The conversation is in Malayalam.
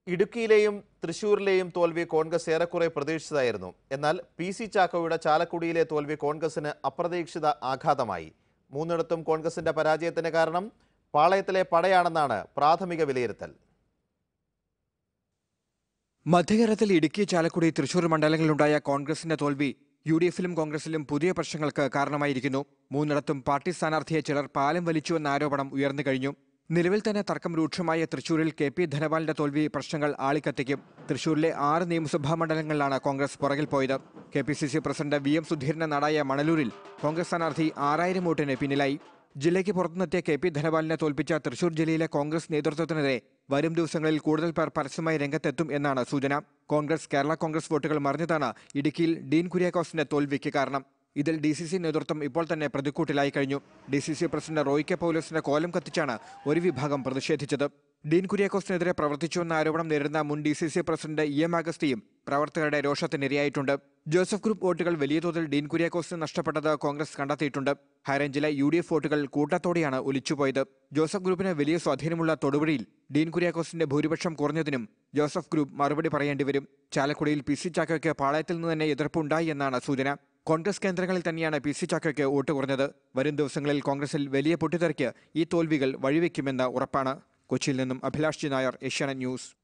ഇടുക്കിയിലെയും തൃശൂരിലെയും തോൽവി കോൺഗ്രസ് ഏറെക്കുറെ പ്രതീക്ഷിച്ചതായിരുന്നു എന്നാൽ പി സി ചാക്കോയുടെ ചാലക്കുടിയിലെ തോൽവി കോൺഗ്രസിന് അപ്രതീക്ഷിത ആഘാതമായി മൂന്നിടത്തും കോൺഗ്രസിന്റെ പരാജയത്തിന് കാരണം പാളയത്തിലെ പടയാണെന്നാണ് പ്രാഥമിക വിലയിരുത്തൽ മധ്യകേരളത്തിൽ ഇടുക്കി ചാലക്കുടി തൃശൂർ മണ്ഡലങ്ങളിലുണ്ടായ കോൺഗ്രസിന്റെ തോൽവി യു ഡി എഫിലും കോൺഗ്രസിലും പുതിയ പ്രശ്നങ്ങൾക്ക് കാരണമായിരിക്കുന്നു മൂന്നിടത്തും പാർട്ടി സ്ഥാനാർത്ഥിയെ ചിലർ പാലം വലിച്ചുവെന്ന ആരോപണം ഉയർന്നു കഴിഞ്ഞു നിലവിൽ തന്നെ തർക്കം രൂക്ഷമായ തൃശൂരിൽ കെ പി ധനപാലിന്റെ തോൽവി പ്രശ്നങ്ങൾ ആളിക്കത്തിക്കും തൃശൂരിലെ ആറ് നിയമസഭാ മണ്ഡലങ്ങളിലാണ് കോൺഗ്രസ് പുറകിൽ പോയത് K P C C president V M സുധീരന്റെ നാടായ മണലൂരിൽ കോൺഗ്രസ് സ്ഥാനാർത്ഥി ആറായിരം വോട്ടിന് പിന്നിലായി ജില്ലയ്ക്ക് പുറത്തുനിന്നെത്തിയ കെ പി ധനപാലിനെ തോൽപ്പിച്ച തൃശൂർ ജില്ലയിലെ കോൺഗ്രസ് നേതൃത്വത്തിനെതിരെ വരും ദിവസങ്ങളിൽ കൂടുതൽ പേർ പരസ്യമായി രംഗത്തെത്തും എന്നാണ് സൂചന കോൺഗ്രസ് കേരള കോൺഗ്രസ് വോട്ടുകൾ മറിഞ്ഞതാണ് ഇടുക്കിയിൽ ഡീൻ കുര്യാക്കോസിന്റെ തോൽവിക്ക് കാരണം ഇതിൽ ഡി സി സി നേതൃത്വം ഇപ്പോൾ തന്നെ പ്രതിക്കൂട്ടിലായി കഴിഞ്ഞു D C C president Roy K പൗലോസിന്റെ കോലം കത്തിച്ചാണ് ഒരു വിഭാഗം പ്രതിഷേധിച്ചത് ഡീൻ കുര്യാക്കോസിനെതിരെ പ്രവർത്തിച്ചുവെന്ന ആരോപണം നേരിടുന്ന മുൻ D C C president E M അഗസ്റ്റിയും പ്രവർത്തകരുടെ രോഷത്തിനിരയായിട്ടുണ്ട് ജോസഫ് ഗ്രൂപ്പ് വോട്ടുകൾ വലിയ തോതിൽ ഡീൻ കുര്യാക്കോസിന് നഷ്ടപ്പെട്ടത് കോൺഗ്രസ് കണ്ടെത്തിയിട്ടുണ്ട് ഹൈറേഞ്ചിലെ യു ഡി എഫ് വോട്ടുകൾ കൂട്ടത്തോടെയാണ് ഒലിച്ചുപോയത് ജോസഫ് ഗ്രൂപ്പിന് വലിയ സ്വാധീനമുള്ള തൊടുപുഴയിൽ ഡീൻ കുര്യാക്കോസിന്റെ ഭൂരിപക്ഷം കുറഞ്ഞതിനും ജോസഫ് ഗ്രൂപ്പ് മറുപടി പറയേണ്ടി വരും ചാലക്കുടിയിൽ പി സി ചാക്കോയ്ക്ക് പാളയത്തിൽ നിന്ന് തന്നെ എതിർപ്പുണ്ടായി എന്നാണ് സൂചന കോൺഗ്രസ് കേന്ദ്രങ്ങളിൽ തന്നെയാണ് പി സി ചാക്കോയ്ക്ക് വോട്ട് കുറഞ്ഞത് വരും ദിവസങ്ങളിൽ കോൺഗ്രസിൽ വലിയ പൊട്ടിത്തെറിക്ക് ഈ തോൽവികൾ വഴിവെക്കുമെന്ന് ഉറപ്പാണ് കൊച്ചിയിൽ നിന്നും അഭിലാഷ് ജി നായർ ഏഷ്യാനെറ്റ് ന്യൂസ്